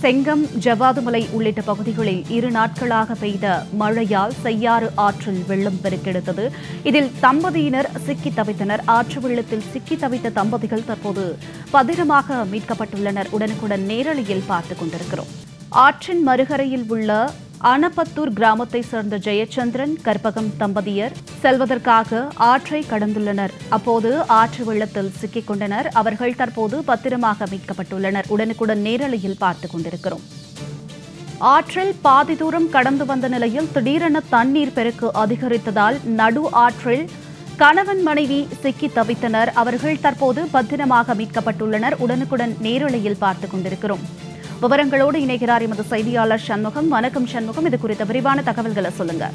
செங்கம் ஜவாதுமலை உள்ளிட்ட பகுதிகளில் இரு நாட்களாக பெய்த மழையால் செய்யாறு ஆற்றில் வெள்ளம் பெருக்கெடுத்தது இதில் தம்பதியினர் சிக்கி தவித்தனர் ஆற்று வெள்ளத்தில் சிக்கி தவித்த தம்பதிகள் தற்போது பத்திரமாக மீட்கப்பட்டுள்ளனர் உடனுக்குடன் நேரலையில் பார்த்துக் கொண்டிருக்கிறோம் ஆற்றின் மறுகரையில் உள்ள அனப்பத்தூர் கிராமத்தை சேர்ந்த ஜெயச்சந்திரன் கற்பகம் தம்பதியர் செல்வதற்காக ஆற்றை கடந்துள்ளனர் அப்போது ஆற்று வெள்ளத்தில் சிக்கிக் கொண்டனர் அவர்கள் தற்போது பத்திரமாக மீட்கப்பட்டுள்ளனர் உடனுக்குடன் நேரலையில் பார்த்துக் கொண்டிருக்கிறோம் ஆற்றில் பாதி தூரம் கடந்து வந்த நிலையில் திடீரென தண்ணீர் பெருக்கு அதிகரித்ததால் நடு ஆற்றில் கணவன் மனைவி சிக்கி தவித்தனர் அவர்கள் தற்போது பத்திரமாக மீட்கப்பட்டுள்ளனர் உடனுக்குடன் நேரலையில் பார்த்துக் கொண்டிருக்கிறோம் விவரங்களோடு இணைகிறார் எமது செய்தியாளர் சண்முகம் வணக்கம் சண்முகம் இது குறித்த விரிவான தகவல்களை சொல்லுங்க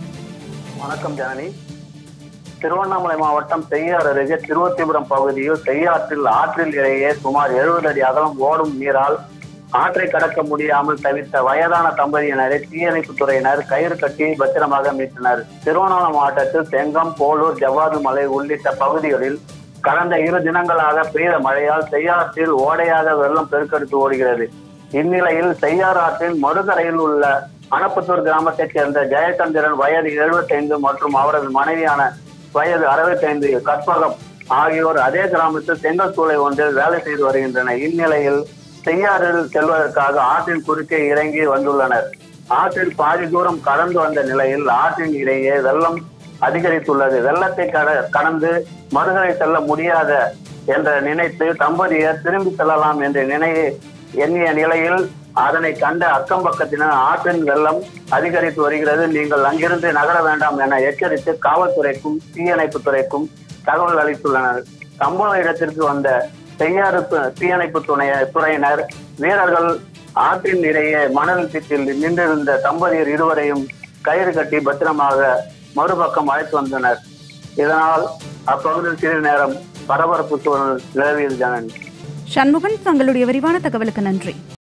வணக்கம் ஜனனி திருவண்ணாமலை மாவட்டம் செய்யாறு அருகே திருவத்திபுரம் பகுதியில் செய்யாற்றில் ஆற்றில் இடையே சுமார் எழுபது அடி அகலம் ஓடும் நீரால் ஆற்றை கடக்க முடியாமல் தவித்த வயதான தம்பதியினரை தீயணைப்புத் துறையினர் கயிறு கட்டி பத்திரமாக மீட்டனர் திருவண்ணாமலை மாவட்டத்தில் செங்கம் போலூர் ஜவ்வாது மலை உள்ளிட்ட பகுதிகளில் கடந்த இரு தினங்களாக பெய்த மழையால் செய்யாற்றில் ஓடையாக வெள்ளம் பெருக்கெடுத்து ஓடுகிறது இந்நிலையில் செய்யாறு ஆற்றின் மறுகரையில் உள்ள அனப்பத்தூர் கிராமத்தைச் சேர்ந்த ஜெயச்சந்திரன் வயது 75 மற்றும் அவரது மனைவியான வயது 65 கற்பகம் ஆகியோர் அதே கிராமத்தில் செங்கல் சூளை ஒன்றில் வேலை செய்து வருகின்றனர் இந்நிலையில் செய்யாறில் செல்வதற்காக ஆற்றின் குறுக்கே இறங்கி வந்துள்ளனர் ஆற்றில் பாதி தூரம் கடந்து வந்த நிலையில் ஆற்றின் இடையே வெள்ளம் அதிகரித்துள்ளது வெள்ளத்தை கட- கடந்து மறுகரை செல்ல முடியாத என்ற நினைத்து தம்பதியர் திரும்பி செல்லலாம் என்ற நினைவு எண்ணிய நிலையில் அதனை கண்ட அக்கம் பக்கத்தினர் ஆற்றின் வெள்ளம் அதிகரித்து வருகிறது நீங்கள் அங்கிருந்து நகர வேண்டாம் என எச்சரித்து காவல்துறைக்கும் தீயணைப்புத் துறைக்கும் தகவல் அளித்துள்ளனர் சம்பவ இடத்திற்கு வந்த செய்யாறு து- தீயணைப்பு துணை துறையினர் வீரர்கள் ஆற்றின் இடையே மணல் திட்டில் நின்றிருந்த தம்பதியர் இருவரையும் கயிறு கட்டி பத்திரமாக மறுபக்கம் அழைத்து வந்தனர் இதனால் அப்பகுதியில் சிறிது நேரம் பரபரப்பு சூழல் நிலவியது ஜனனி சண்முகன் தங்களுடைய விரிவான தகவலுக்கு நன்றி